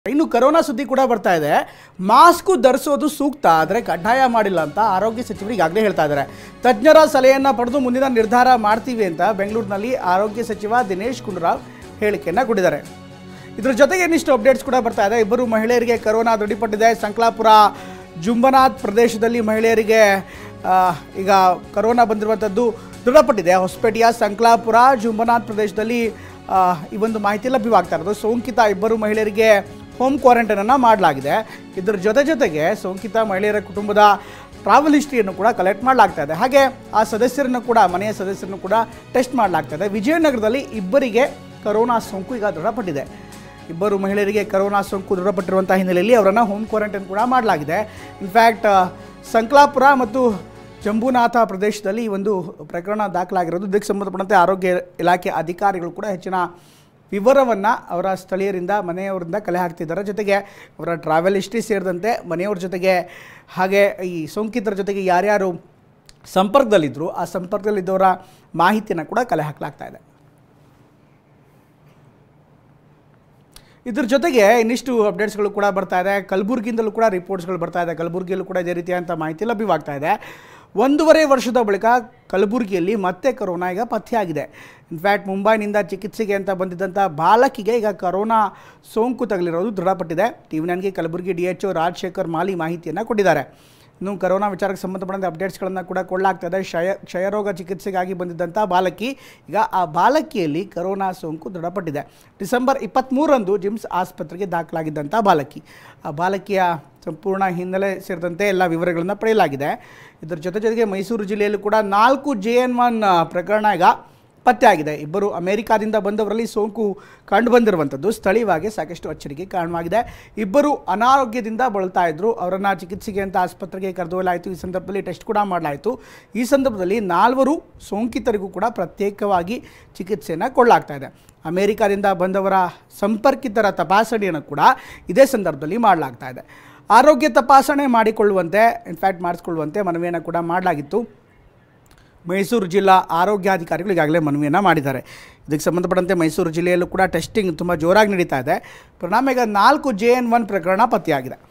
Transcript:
ಇನ್ನು ಕರೋನಾ ಸುದ್ದಿ ಕೂಡ ಬರ್ತಾ ಇದೆ ಮಾಸ್ಕು ಧರಿಸೋದು ಸೂಕ್ತ ಆದರೆ ಕಡ್ಡಾಯ ಮಾಡಿಲ್ಲ ಅಂತ ಆರೋಗ್ಯ ಸಚಿವರು ಈಗಾಗಲೇ ಹೇಳ್ತಾ ಇದ್ದಾರೆ ತಜ್ಞರ ಸಲಹೆಯನ್ನು ಪಡೆದು ಮುಂದಿನ ನಿರ್ಧಾರ ಮಾಡ್ತೀವಿ ಅಂತ ಬೆಂಗಳೂರಿನಲ್ಲಿ ಆರೋಗ್ಯ ಸಚಿವ ದಿನೇಶ್ ಗುಂಡೂರಾವ್ ಹೇಳಿಕೆಯನ್ನು ಕೊಟ್ಟಿದ್ದಾರೆ ಇದ್ರ ಜೊತೆಗೆ ಇನ್ನಿಷ್ಟು ಅಪ್ಡೇಟ್ಸ್ ಕೂಡ ಬರ್ತಾ ಇದೆ ಇಬ್ಬರು ಮಹಿಳೆಯರಿಗೆ ಕರೋನಾ ದೃಢಪಟ್ಟಿದೆ ಸಂಕ್ಲಾಪುರ ಜುಂಬನಾಥ್ ಪ್ರದೇಶದಲ್ಲಿ ಮಹಿಳೆಯರಿಗೆ ಆ, ಈಗ ಕರೋನಾ ಬಂದಿರುವಂಥದ್ದು ದೃಢಪಟ್ಟಿದೆ ಹೊಸಪೇಟೆಯ ಸಂಕ್ಲಾಪುರ ಜುಂಬನಾಥ್ ಪ್ರದೇಶದಲ್ಲಿ ಆ, ಈ ಒಂದು ಮಾಹಿತಿ ಲಭ್ಯವಾಗ್ತಾ ಇರೋದು ಸೋಂಕಿತ ಇಬ್ಬರು ಮಹಿಳೆಯರಿಗೆ ಹೋಮ್ ಕ್ವಾರಂಟೈನನ್ನು ಮಾಡಲಾಗಿದೆ ಇದರ ಜೊತೆ ಜೊತೆಗೆ ಸೋಂಕಿತ ಮಹಿಳೆಯರ ಕುಟುಂಬದ ಟ್ರಾವೆಲ್ ಹಿಸ್ಟ್ರಿಯನ್ನು ಕೂಡ ಕಲೆಕ್ಟ್ ಮಾಡಲಾಗ್ತಾ ಇದೆ ಹಾಗೆ ಆ ಸದಸ್ಯರನ್ನು ಕೂಡ ಮನೆಯ ಸದಸ್ಯರನ್ನು ಕೂಡ ಟೆಸ್ಟ್ ಮಾಡಲಾಗ್ತಾ ಇದೆ ವಿಜಯನಗರದಲ್ಲಿ ಇಬ್ಬರಿಗೆ ಕರೋನಾ ಸೋಂಕು ಈಗ ದೃಢಪಟ್ಟಿದೆ ಇಬ್ಬರು ಮಹಿಳೆಯರಿಗೆ ಕರೋನಾ ಸೋಂಕು ದೃಢಪಟ್ಟಿರುವಂಥ ಹಿನ್ನೆಲೆಯಲ್ಲಿ ಅವರನ್ನು ಹೋಮ್ ಕ್ವಾರಂಟೈನ್ ಕೂಡ ಮಾಡಲಾಗಿದೆ ಇನ್ಫ್ಯಾಕ್ಟ್ ಸಂಕ್ಲಾಪುರ ಮತ್ತು ಜಂಬೂನಾಥ ಪ್ರದೇಶದಲ್ಲಿ ಈ ಒಂದು ಪ್ರಕರಣ ದಾಖಲಾಗಿರೋದು ಇದಕ್ಕೆ ಸಂಬಂಧಪಟ್ಟಂತೆ ಆರೋಗ್ಯ ಇಲಾಖೆ ಅಧಿಕಾರಿಗಳು ಕೂಡ ಹೆಚ್ಚಿನ ವಿವರವನ್ನು ಅವರ ಸ್ಥಳೀಯರಿಂದ ಮನೆಯವರಿಂದ ಕಲೆ ಹಾಕ್ತಿದ್ದಾರೆ ಜೊತೆಗೆ ಅವರ ಟ್ರಾವೆಲ್ ಹಿಸ್ಟ್ರಿ ಸೇರಿದಂತೆ ಮನೆಯವ್ರ ಜೊತೆಗೆ ಹಾಗೆ ಈ ಸೋಂಕಿತರ ಜೊತೆಗೆ ಯಾರ್ಯಾರು ಸಂಪರ್ಕದಲ್ಲಿದ್ದರು ಆ ಸಂಪರ್ಕದಲ್ಲಿದ್ದವರ ಮಾಹಿತಿಯನ್ನು ಕೂಡ ಕಲೆ ಹಾಕಲಾಗ್ತಾ ಇದೆ ಇದ್ರ ಜೊತೆಗೆ ಇನ್ನಿಷ್ಟು ಅಪ್ಡೇಟ್ಸ್ಗಳು ಕೂಡ ಬರ್ತಾ ಇದೆ ಕಲಬುರಗಿಯಿಂದಲೂ ಕೂಡ ರಿಪೋರ್ಟ್ಸ್ಗಳು ಬರ್ತಾ ಇದೆ ಕಲಬುರಗಿಯಲ್ಲೂ ಕೂಡ ಇದೇ ರೀತಿಯಾದಂಥ ಮಾಹಿತಿ ಲಭ್ಯವಾಗ್ತಾ ಇದೆ ಒಂದೂವರೆ ವರ್ಷದ ಬಳಿಕ ಕಲಬುರಗಿಯಲ್ಲಿ ಮತ್ತೆ ಕರೋನಾ ಈಗ ಪತ್ತೆಯಾಗಿದೆ ಇನ್ಫ್ಯಾಕ್ಟ್ ಮುಂಬೈನಿಂದ ಚಿಕಿತ್ಸೆಗೆ ಅಂತ ಬಂದಿದ್ದಂಥ ಬಾಲಕಿಗೆ ಈಗ ಕರೋನಾ ಸೋಂಕು ತಗುಲಿರೋದು ದೃಢಪಟ್ಟಿದೆ ಟಿ ವಿ ನನ್ಗೆ Kalaburagi D H O Rajashekhar Mali ಮಾಹಿತಿಯನ್ನು ಕೊಟ್ಟಿದ್ದಾರೆ ಇನ್ನು ಕರೋನಾ ವಿಚಾರಕ್ಕೆ ಸಂಬಂಧಪಟ್ಟಂತೆ ಅಪ್ಡೇಟ್ಸ್ಗಳನ್ನು ಕೂಡ ಕೊಳ್ಳಾಗ್ತಾ ಇದೆ ಕ್ಷಯ ಕ್ಷಯರೋಗ ಚಿಕಿತ್ಸೆಗಾಗಿ ಬಂದಿದ್ದಂಥ ಬಾಲಕಿ ಈಗ ಆ ಬಾಲಕಿಯಲ್ಲಿ ಕರೋನಾ ಸೋಂಕು ದೃಢಪಟ್ಟಿದೆ ಡಿಸೆಂಬರ್ ಇಪ್ಪತ್ತ್ಮೂರರಂದು ಜಿಮ್ಸ್ ಆಸ್ಪತ್ರೆಗೆ ದಾಖಲಾಗಿದ್ದಂಥ ಬಾಲಕಿ ಆ ಬಾಲಕಿಯ ಸಂಪೂರ್ಣ ಹಿನ್ನೆಲೆ ಸೇರಿದಂತೆ ಎಲ್ಲ ವಿವರಗಳನ್ನು ಪಡೆಯಲಾಗಿದೆ ಇದರ ಜೊತೆ ಜೊತೆಗೆ ಮೈಸೂರು ಜಿಲ್ಲೆಯಲ್ಲೂ ಕೂಡ ನಾಲ್ಕು ಜೆ ಎನ್ ಒನ್ ಪ್ರಕರಣ ಈಗ ಪತ್ತೆಯಾಗಿದೆ ಇಬ್ಬರು ಅಮೆರಿಕಾದಿಂದ ಬಂದವರಲ್ಲಿ ಸೋಂಕು ಕಂಡುಬಂದಿರುವಂಥದ್ದು ಸ್ಥಳೀಯವಾಗಿ ಸಾಕಷ್ಟು ಅಚ್ಚರಿಗೆ ಕಾರಣವಾಗಿದೆ ಇಬ್ಬರು ಅನಾರೋಗ್ಯದಿಂದ ಬಳಲ್ತಾ ಇದ್ದರು ಅವರನ್ನು ಚಿಕಿತ್ಸೆಗೆ ಅಂತ ಆಸ್ಪತ್ರೆಗೆ ಕರೆದೊಯ್ಯಲಾಯಿತು ಈ ಸಂದರ್ಭದಲ್ಲಿ ಟೆಸ್ಟ್ ಕೂಡ ಮಾಡಲಾಯಿತು ಈ ಸಂದರ್ಭದಲ್ಲಿ ನಾಲ್ವರು ಸೋಂಕಿತರಿಗೂ ಕೂಡ ಪ್ರತ್ಯೇಕವಾಗಿ ಚಿಕಿತ್ಸೆಯನ್ನು ಕೊಡಲಾಗ್ತಾ ಇದೆ ಅಮೆರಿಕಾದಿಂದ ಬಂದವರ ಸಂಪರ್ಕಿತರ ತಪಾಸಣೆಯನ್ನು ಕೂಡ ಇದೇ ಸಂದರ್ಭದಲ್ಲಿ ಮಾಡಲಾಗ್ತಾ ಇದೆ ಆರೋಗ್ಯ ತಪಾಸಣೆ ಮಾಡಿಕೊಳ್ಳುವಂತೆ ಇನ್ಫ್ಯಾಕ್ಟ್ ಮಾಡಿಸ್ಕೊಳ್ಳುವಂತೆ ಮನವಿಯನ್ನು ಕೂಡ ಮಾಡಲಾಗಿತ್ತು ಮೈಸೂರು ಜಿಲ್ಲಾ ಆರೋಗ್ಯಾಧಿಕಾರಿಗಳು ಈಗಾಗಲೇ ಮನವಿಯನ್ನು ಮಾಡಿದ್ದಾರೆ ಇದಕ್ಕೆ ಸಂಬಂಧಪಟ್ಟಂತೆ ಮೈಸೂರು ಜಿಲ್ಲೆಯಲ್ಲೂ ಕೂಡ ಟೆಸ್ಟಿಂಗ್ ತುಂಬ ಜೋರಾಗಿ ನಡೀತಾ ಇದೆ ಪರಿಣಾಮ ಈಗ ನಾಲ್ಕು ಜೆ ಎನ್ ಒನ್ ಪ್ರಕರಣ ಪತ್ತೆಯಾಗಿದೆ